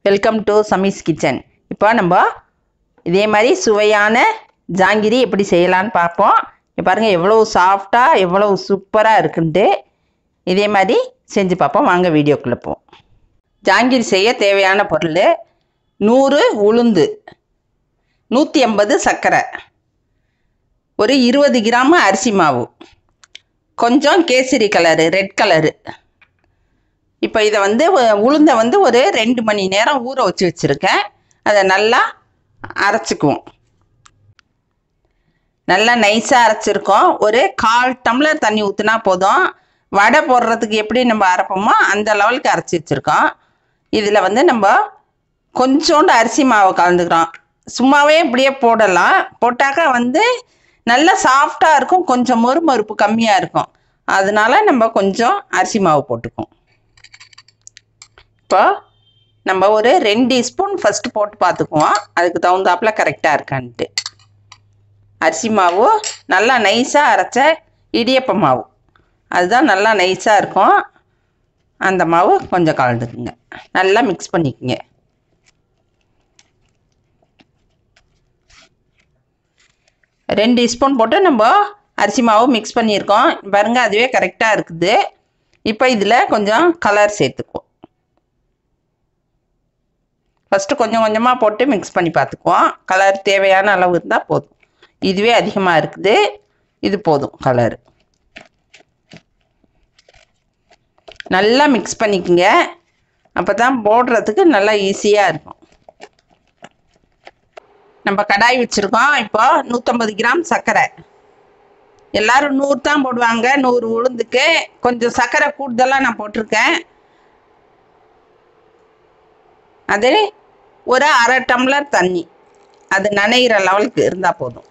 welcome to சமீஸ் kitchen இப்போ நம்ம இதே மாதிரி சுவையான ஜாங்கிரி எப்படி செய்யலான்னு பார்ப்போம் இங்க பாருங்க எவ்வளோ சாஃப்டாக எவ்வளோ சூப்பராக இருக்குன்ட்டு இதே மாதிரி செஞ்சு பார்ப்போம் வாங்க வீடியோக்குள்ளே போவோம் ஜாங்கிரி செய்ய தேவையான பொருள் நூறு உளுந்து நூற்றி ஐம்பது சர்க்கரை ஒரு இருபது கிராம் அரிசி மாவு கொஞ்சம் கேசரி கலரு ரெட் கலரு இப்போ இதை வந்து உ- உளுந்தை வந்து ஒரு ரெண்டு மணி நேரம் ஊற வச்சு வச்சுருக்கேன் அதை நல்லா அரைச்சிக்குவோம் நல்லா நைஸாக அரைச்சிருக்கோம் ஒரு கால் டம்ளர் தண்ணி ஊற்றினா போதும் வடை போடுறதுக்கு எப்படி நம்ம அரைப்போமோ அந்த லெவலுக்கு அரைச்சி வச்சுருக்கோம் இதில் வந்து நம்ம கொஞ்சோண்டு அரிசி மாவு கலந்துக்கிறோம் சும்மாவே இப்படியே போடலாம் போட்டாக்கா வந்து நல்லா சாஃப்டாக இருக்கும் கொஞ்சம் மொறுமொறுப்பு கம்மியாக இருக்கும் அதனால நம்ம கொஞ்சம் அரிசி மாவு போட்டுக்குவோம் இப்போ நம்ம ஒரு ரெண்டு ஸ்பூன் ஃபஸ்ட்டு போட்டு பார்த்துக்குவோம் அதுக்கு தகுந்தாப்புல கரெக்டாக இருக்கான்ட்டு அரிசி மாவு நல்லா நைஸாக அரைச்ச இடியப்ப மாவு அதுதான் நல்லா நைஸாக இருக்கும் அந்த மாவு கொஞ்சம் கலந்துக்குங்க நல்லா மிக்ஸ் பண்ணிக்கோங்க ரெண்டு ஸ்பூன் போட்டு நம்ம அரிசி மாவு மிக்ஸ் பண்ணியிருக்கோம் பாருங்க அதுவே கரெக்டாக இருக்குது இப்போ இதில் கொஞ்சம் கலர் சேர்த்துக்குவோம் ஃபஸ்ட்டு கொஞ்சம் கொஞ்சமாக போட்டு மிக்ஸ் பண்ணி பார்த்துக்குவோம் கலர் தேவையான அளவு இருந்தால் போதும் இதுவே அதிகமாக இருக்குது இது போதும் கலர் நல்லா மிக்ஸ் பண்ணிக்கோங்க அப்போ தான் போடுறதுக்கு நல்லா ஈஸியாக இருக்கும் நம்ம கடாய் வச்சுருக்கோம் இப்போ நூற்றம்பது கிராம் சர்க்கரை எல்லாரும் நூறு தான் போடுவாங்க நூறு உளுந்துக்கு கொஞ்சம் சர்க்கரை கூடுதலாக நான் போட்டிருக்கேன் அது ஒரு அரை டம்ளர் தண்ணி அது நனைகிற லெவலுக்கு இருந்தால் போதும்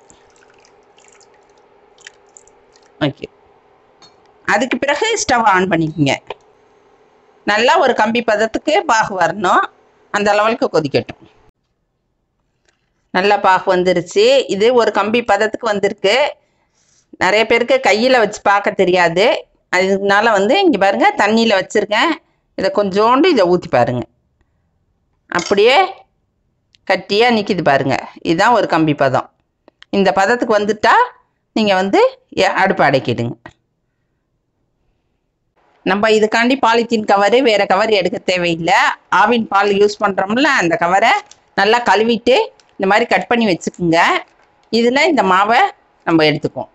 ஓகே அதுக்கு பிறகு ஸ்டவ் ஆன் பண்ணிக்கோங்க நல்லா ஒரு கம்பி பதத்துக்கு பாகு வரணும் அந்த லெவலுக்கு கொதிக்கட்டும் நல்லா பாகு வந்துருச்சு இது ஒரு கம்பி பதத்துக்கு வந்திருக்கு நிறைய பேருக்கு கையில் வச்சு பார்க்க தெரியாது அதனால வந்து இங்கே பாருங்க தண்ணியில் வச்சுருக்கேன் இதை கொஞ்சோண்டு இதை ஊற்றி பாருங்க அப்படியே கட்டியாக நிற்கிது பாருங்க இதுதான் ஒரு கம்பி பதம் இந்த பதத்துக்கு வந்துட்டா நீங்கள் வந்து எ- அடுப்பு அடைக்கிடுங்க நம்ம இதுக்காண்டி பாலித்தீன் கவரு வேறு கவர் எடுக்க தேவையில்லை ஆவின் பால் யூஸ் பண்ணுறோம்ல அந்த கவரை நல்லா கழுவிட்டு இந்த மாதிரி கட் பண்ணி வச்சுக்குங்க இதில் இந்த மாவை நம்ம எடுத்துக்குவோம்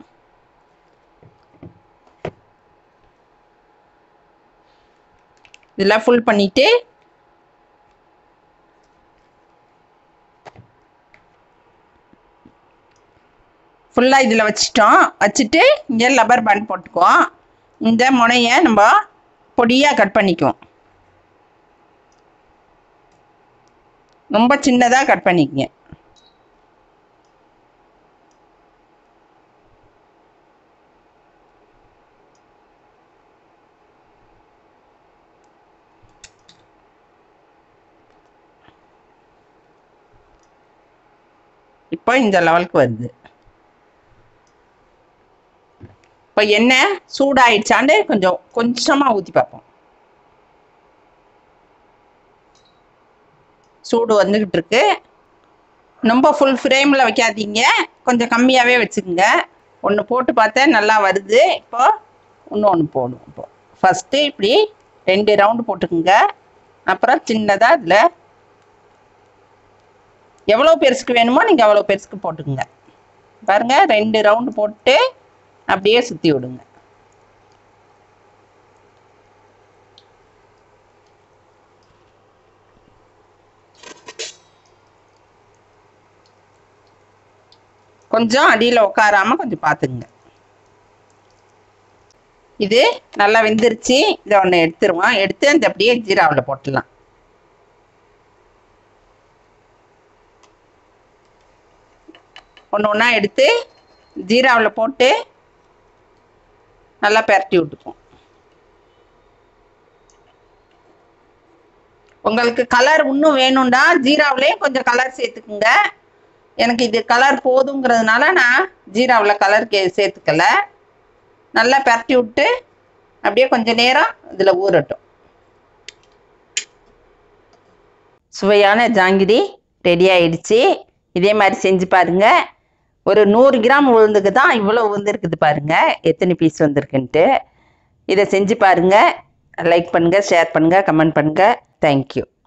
இதெல்லாம் ஃபுல் பண்ணிட்டு ஃபுல்லாக இதில் வச்சிட்டோம் வச்சுட்டு இங்கே லப்பர் பேண்ட் போட்டுக்குவோம் இந்த முனையை நம்ம பொடியாக கட் பண்ணிக்குவோம் ரொம்ப சின்னதாக கட் பண்ணிக்கங்க இப்போ இந்த லெவலுக்கு வருது இப்போ எண்ணெய் சூடாயிடுச்சாண்டு கொஞ்சம் கொஞ்சமாக ஊற்றி பார்ப்போம் சூடு வந்துக்கிட்டு இருக்கு ரொம்ப ஃபுல் ஃப்ரேமில் வைக்காதீங்க கொஞ்சம் கம்மியாகவே வச்சுக்கோங்க ஒன்று போட்டு பார்த்தேன் நல்லா வருது இப்போ இன்னொன்று போடும் இப்போ ஃபஸ்ட்டு இப்படி ரெண்டு ரவுண்டு போட்டுக்குங்க அப்புறம் சின்னதாக இதில் எவ்வளோ பெருசுக்கு வேணுமோ நீங்கள் அவ்வளோ பெருசுக்கு போட்டுக்குங்க பாருங்க ரெண்டு ரவுண்டு போட்டு அப்படியே சுற்றி விடுங்க கொஞ்சம் அடியில் உட்காராம கொஞ்சம் பார்த்துக்குங்க இது நல்லா வெந்துருச்சு இதை ஒன்று எடுத்துருவோம் எடுத்து அந்த அப்படியே ஜீராவில் போட்டுடலாம் ஒன்று ஒன்றா எடுத்து ஜீராவில் போட்டு நல்லா பெரட்டி விட்டுப்போம் உங்களுக்கு கலர் இன்னும் வேணும்னா ஜீராவிலையும் கொஞ்சம் கலர் சேர்த்துக்குங்க எனக்கு இது கலர் போதுங்கிறதுனால நான் ஜீராவில் கலர் கே சேர்த்துக்கல நல்லா பெரட்டி விட்டு அப்படியே கொஞ்ச நேரம் இதில் ஊறட்டும் சுவையான ஜாங்கிரி ரெடி ஆயிடுச்சு இதே மாதிரி செஞ்சு பாருங்க ஒரு நூறு கிராம் உளுந்துக்கு தான் இவ்வளோ உளுந்து இருக்குது பாருங்க எத்தனை பீஸ் வந்திருக்குன்ட்டு இதை செஞ்சு பாருங்க லைக் பண்ணுங்கள் ஷேர் பண்ணுங்கள் கமெண்ட் பண்ணுங்கள் தேங்க்யூ